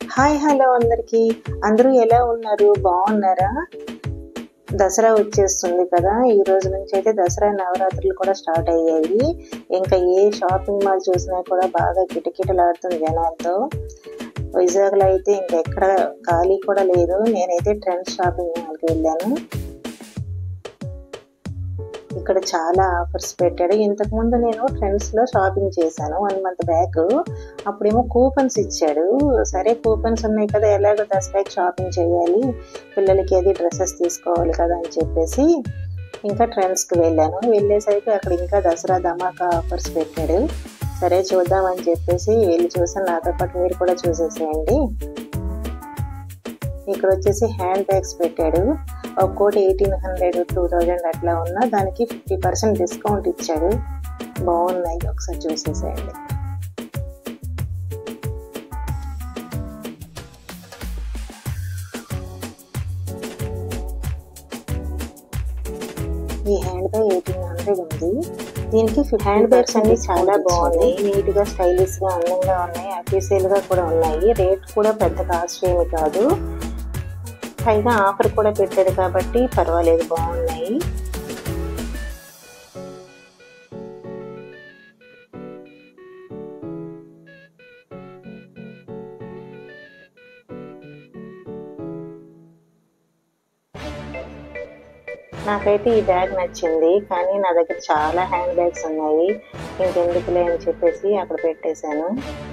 hi hello అందరికీ అందరూ ఎలా ఉన్నారు బాగున్నారా దసరా వచ్చేస్తుంది కదా ఈ రోజు నుంచి అయితే దసరా నవరాత్రులు కూడా స్టార్ట్ అయ్యాయి ఇంకా ఏ షాపింగ్ మాల్ చూసినా కూడా బాగా కిటకిటలాడుతుంది జనాలతో వైజాగ్లో అయితే ఇంకెక్కడ ఖాళీ కూడా లేదు నేనైతే ట్రెండ్స్ షాపింగ్ మాల్కి వెళ్ళాను ఇక్కడ చాలా ఆఫర్స్ పెట్టాడు ఇంతకుముందు నేను ట్రెండ్స్లో షాపింగ్ చేశాను వన్ మంత్ బ్యాక్ అప్పుడేమో కూపన్స్ ఇచ్చాడు సరే కూపన్స్ ఉన్నాయి కదా ఎలాగో దసరాకి షాపింగ్ చేయాలి పిల్లలకి అది డ్రెస్సెస్ తీసుకోవాలి కదా అని చెప్పేసి ఇంకా ట్రెండ్స్కి వెళ్ళాను వెళ్ళేసరికి అక్కడ ఇంకా దసరా ధమాకా ఆఫర్స్ పెట్టాడు సరే చూద్దామని చెప్పేసి వెళ్ళి చూసాను నాతో పాటు మీరు కూడా చూసేసేయండి ఇక్కడ వచ్చేసి హ్యాండ్ బ్యాగ్స్ పెట్టాడు ఒక్కోటి ఎయిటీన్ హండ్రెడ్ టూ థౌజండ్ అట్లా ఉన్నా దానికి ఫిఫ్టీ పర్సెంట్ డిస్కౌంట్ ఇచ్చాడు బాగున్నాయి ఒకసారి చూసేసేయండి ఈ హ్యాండ్ బ్యాగ్ ఎయిటీన్ హండ్రెడ్ ఉంది దీనికి హ్యాండ్ బ్యాగ్స్ అన్ని చాలా బాగున్నాయి నీట్ గా స్టైలిష్ గా అందంగా ఉన్నాయి అఫీషియల్ గా కూడా ఉన్నాయి రేట్ కూడా పెద్ద కాస్ట్ ఏమి కాదు పైగా ఆఫర్ కూడా పెట్టాడు కాబట్టి పర్వాలేదు బాగున్నాయి నాకైతే ఈ బ్యాగ్ నచ్చింది కానీ నా దగ్గర చాలా హ్యాండ్ బ్యాగ్స్ ఉన్నాయి ఇంకెందుకులే అని చెప్పేసి అక్కడ పెట్టేశాను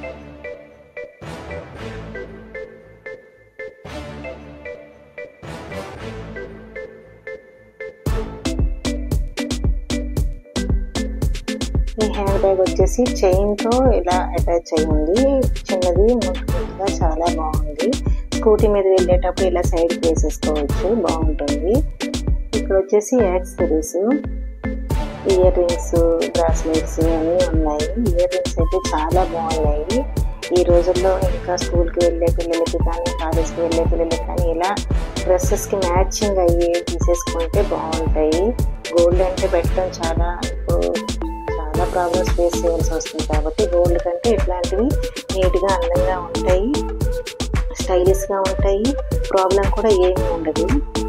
ఈ హ్యాండ్ బ్యాగ్ వచ్చేసి చైన్తో ఇలా అటాచ్ అయి ఉంది చిన్నది ముట్టుగా చాలా బాగుంది స్కూటీ మీద వెళ్ళేటప్పుడు ఇలా సైడ్కి వేసేసుకోవచ్చు బాగుంటుంది ఇక్కడ వచ్చేసి యాక్సరీస్ ఇయర్ రింగ్స్ బ్రాస్లెట్స్ అన్నీ ఉన్నాయి ఇయర్ రింగ్స్ అయితే చాలా బాగున్నాయి ఈ రోజుల్లో ఇంకా స్కూల్కి వెళ్ళే పిల్లలకి కానీ కాలేజ్కి వెళ్ళే పిల్లలకి కానీ ఇలా డ్రెస్సెస్కి మ్యాచింగ్ అయ్యి తీసేసుకుంటే బాగుంటాయి గోల్డ్ అంటే పెట్టడం చాలా ఇప్పుడు చాలా ప్రాబ్లమ్స్ ఫేస్ చేయాల్సి వస్తుంది కాబట్టి గోల్డ్ కంటే ఇట్లాంటివి నీట్గా అందంగా ఉంటాయి స్టైలిష్గా ఉంటాయి ప్రాబ్లం కూడా ఏమీ ఉండదు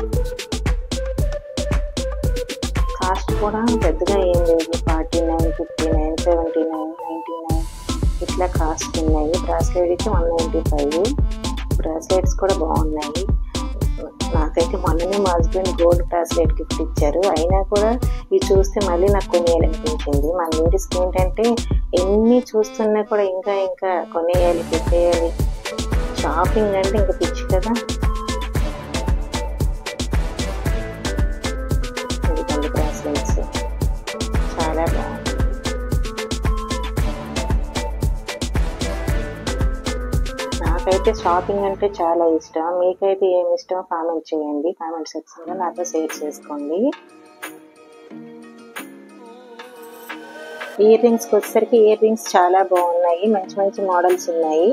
కాస్ట్ కూడా పెద్దగా ఏం లేదు forty nine fifty nine seventy nine ninety nine ఇట్లా కాస్ట్ ఉన్నాయి బ్రాస్లెట్కి వన్ నైంటీ ఫైవ్ బ్రాస్లెట్స్ కూడా బాగున్నాయి నాకైతే మొన్ననే మా హస్బెండ్ గోల్డ్ బ్రాస్లెట్ గిఫ్ట్ ఇచ్చారు అయినా కూడా ఇవి చూస్తే మళ్ళీ నాకు కొనేయాలనిపించింది మన లేడీస్కి ఏంటంటే ఎన్ని చూస్తున్నా కూడా ఇంకా ఇంకా కొనేయాలి పెట్టేయాలి షాపింగ్ అంటే ఇంకా పిచ్చి కదా ఇదిగోండి బ్రాస్లెట్స్ చాలా బాగుంది నాకైతే షాపింగ్ అంటే చాలా ఇష్టం మీకైతే ఏమి ఇష్టం కామెంట్ చేయండి కామెంట్ సెక్షన్లో నాతో షేర్ చేసుకోండి ఇయర్ రింగ్స్కి వచ్చేసరికి ఇయర్ రింగ్స్ చాలా బాగున్నాయి మంచి మంచి మోడల్స్ ఉన్నాయి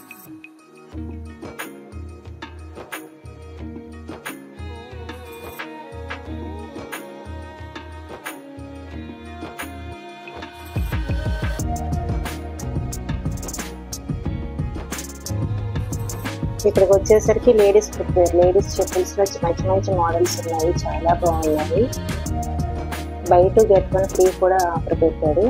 ఇక్కడికి వచ్చేసరికి లేడీస్ ఫుట్వేర్ లేడీస్ చెప్పుల్స్ లో మంచి మంచి మోడల్స్ ఉన్నాయి చాలా బాగున్నాయి buy two get one free కూడా ఆఫర్ పెట్టాడు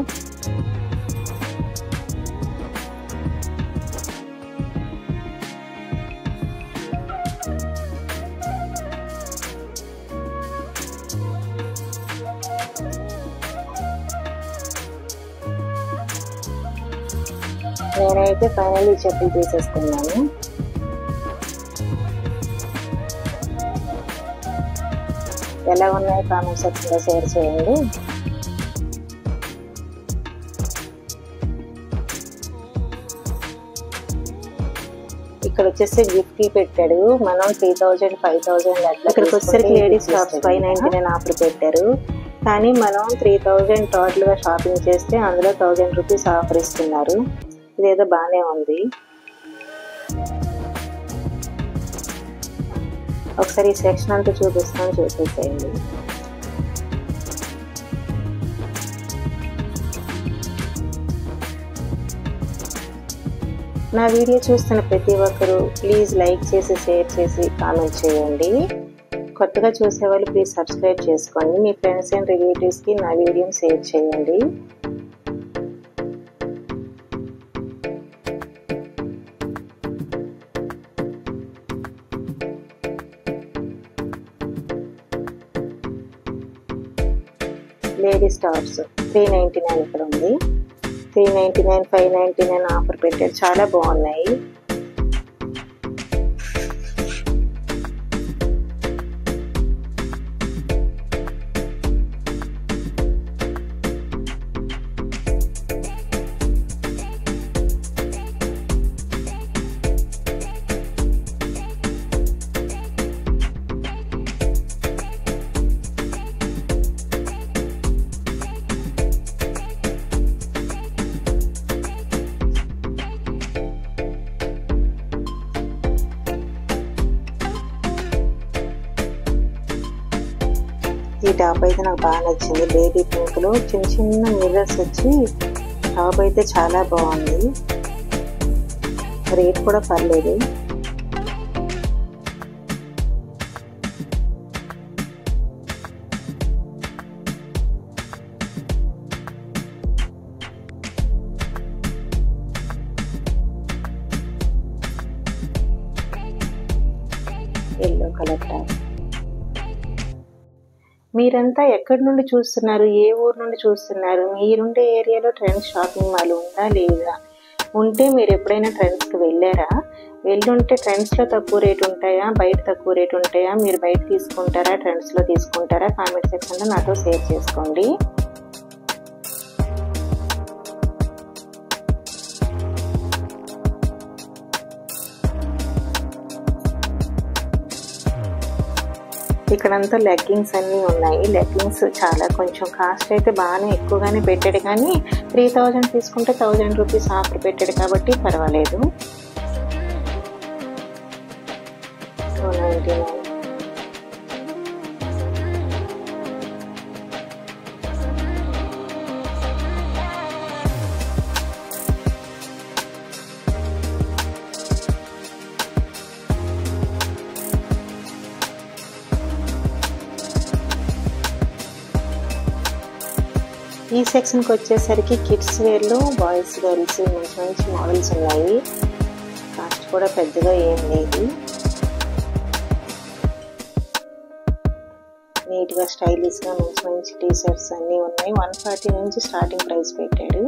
నేనైతే ఫైనల్ ఈ చెప్పులు తీసేసుకున్నాను ఎలా ఉన్నాయి కామెంట్ సెక్షన్లో షేర్ చేయండి ఇక్కడ వచ్చేసి గిఫ్ట్ పెట్టాడు మనం త్రీ థౌజండ్ ఫైవ్ థౌజండ్ అట్లా ఇక్కడికి వచ్చేసరికి ladies tops five ninety nine offer పెట్టారు కానీ మనం త్రీ థౌజండ్ టోటల్గా షాపింగ్ చేస్తే అందులో థౌజండ్ రూపీస్ ఆఫర్ ఇస్తున్నారు ఇదేదో బాగానే ఉంది ఒకసారి ఈ సెక్షన్ అంతా చూపిస్తాను చూసేసేయండి నా వీడియో చూస్తున్న ప్రతి ఒక్కరూ ప్లీజ్ లైక్ చేసి షేర్ చేసి కామెంట్ చేయండి కొత్తగా చూసేవాళ్ళు ప్లీజ్ సబ్స్క్రైబ్ చేసుకోండి మీ ఫ్రెండ్స్ అండ్ రిలేటివ్స్కి నా వీడియోని షేర్ చేయండి ladies tops three ninety nine ఇక్కడ ఉంది three ninety nine five ninety nine offer పెట్టారు చాలా బాగున్నాయి ఈ టాప్ అయితే నాకు బాగా నచ్చింది బేబీ పింక్లో చిన్న చిన్న మిర్రర్స్ వచ్చి టాప్ అయితే చాలా బాగుంది రేట్ కూడా పర్లేదు ఎల్లో కలర్ టాప్ మీరంతా ఎక్కడి నుండి చూస్తున్నారు ఏ ఊరు నుండి చూస్తున్నారు మీరుండే ఏరియాలో ట్రెండ్స్ షాపింగ్ మాల్ ఉందా లేదా ఉంటే మీరు ఎప్పుడైనా ట్రెండ్స్కి వెళ్ళారా వెళ్ళుంటే ట్రెండ్స్లో తక్కువ రేట్ ఉంటాయా బయట తక్కువ రేట్ ఉంటాయా మీరు బయట తీసుకుంటారా ట్రెండ్స్లో తీసుకుంటారా కామెంట్ సెక్షన్లో నాతో షేర్ చేసుకోండి ఇక్కడంతా లెగ్గింగ్స్ అన్నీ ఉన్నాయి లెగ్గింగ్స్ చాలా కొంచెం కాస్ట్ అయితే బాగానే ఎక్కువగానే పెట్టాడు కానీ త్రీ థౌజండ్ తీసుకుంటే థౌజండ్ రూపీస్ ఆఫర్ పెట్టాడు కాబట్టి పర్వాలేదు టూ నైంటీ నైన్ ఈ సెక్షన్కి వచ్చేసరికి కిడ్స్ వేర్లో బాయ్స్ గర్ల్స్ మంచి మంచి మోడల్స్ ఉన్నాయి కాస్ట్ కూడా పెద్దగా ఏం లేదు నీట్గా స్టైలిష్గా మంచి మంచి టీ షర్ట్స్ అన్నీ ఉన్నాయి వన్ ఫార్టీ నుంచి స్టార్టింగ్ ప్రైస్ పెట్టాడు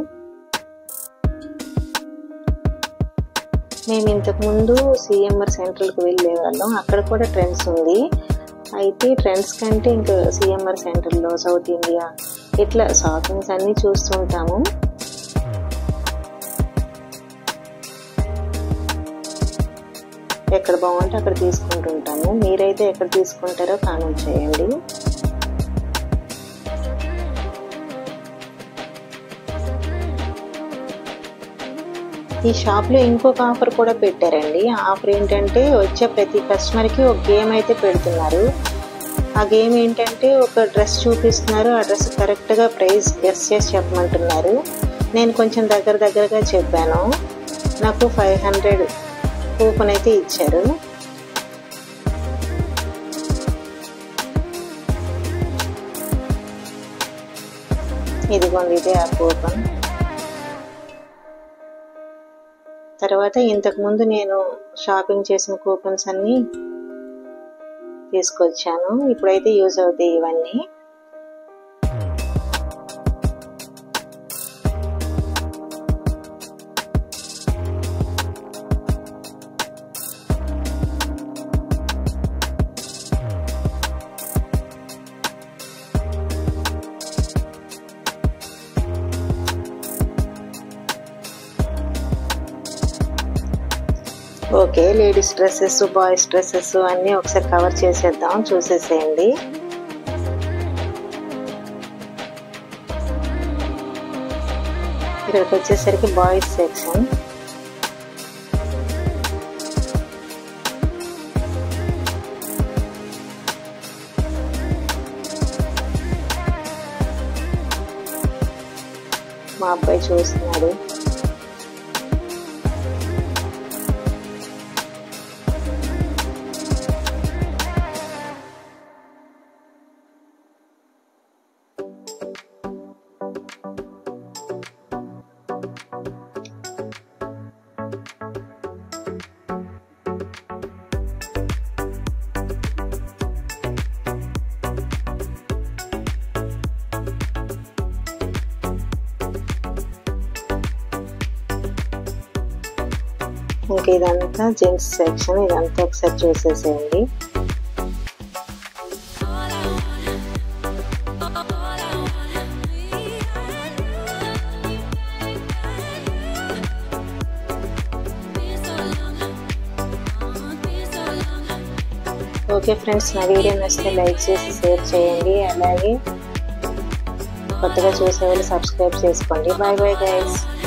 మేము ఇంతకుముందు సిఎంఆర్ సెంట్రల్కి వెళ్ళే వాళ్ళం అక్కడ కూడా ట్రెండ్స్ ఉంది అయితే ట్రెండ్స్ కంటే ఇంకా సిఎంఆర్ సెంటర్లో సౌత్ ఇండియా ఇట్లా షాపింగ్స్ అన్నీ చూస్తుంటాము ఎక్కడ బాగుంటే అక్కడ తీసుకుంటుంటాము మీరైతే ఎక్కడ తీసుకుంటారో కామెంట్ చేయండి ఈ షాప్లో ఇంకొక ఆఫర్ కూడా పెట్టారండి ఆ ఆఫర్ ఏంటంటే వచ్చే ప్రతి కస్టమర్కి ఒక గేమ్ అయితే పెడుతున్నారు ఆ గేమ్ ఏంటంటే ఒక డ్రెస్ చూపిస్తున్నారు ఆ డ్రెస్ కరెక్ట్గా ప్రైస్ గెస్ చేసి చెప్పమంటున్నారు నేను కొంచెం దగ్గర దగ్గరగా చెప్పాను నాకు ఫైవ్ హండ్రెడ్ కూపన్ అయితే ఇచ్చారు ఇదిగోండి ఇదే ఆ కూపన్ తర్వాత ఇంతకుముందు నేను షాపింగ్ చేసిన కూపన్స్ అన్నీ తీసుకొచ్చాను ఇప్పుడైతే యూజ్ అవుతాయి ఇవన్నీ okay ladies dresses boys dresses అన్నీ ఒకసారి కవర్ చేసేద్దాం చూసేసేయండి ఇక్కడికి వచ్చేసరికి బాయ్స్ సెక్షన్ మా అబ్బాయి చూస్తున్నాడు ఇదంతా జెంట్స్ సెక్షన్ ఇదంతా ఒకసారి చూసేసేయండి ఓకే ఫ్రెండ్స్ నా వీడియో నచ్చితే లైక్ చేసి షేర్ చేయండి అలాగే కొత్తగా చూసే వాళ్ళు సబ్స్క్రైబ్ చేసుకోండి బాయ్ బాయ్ గైస్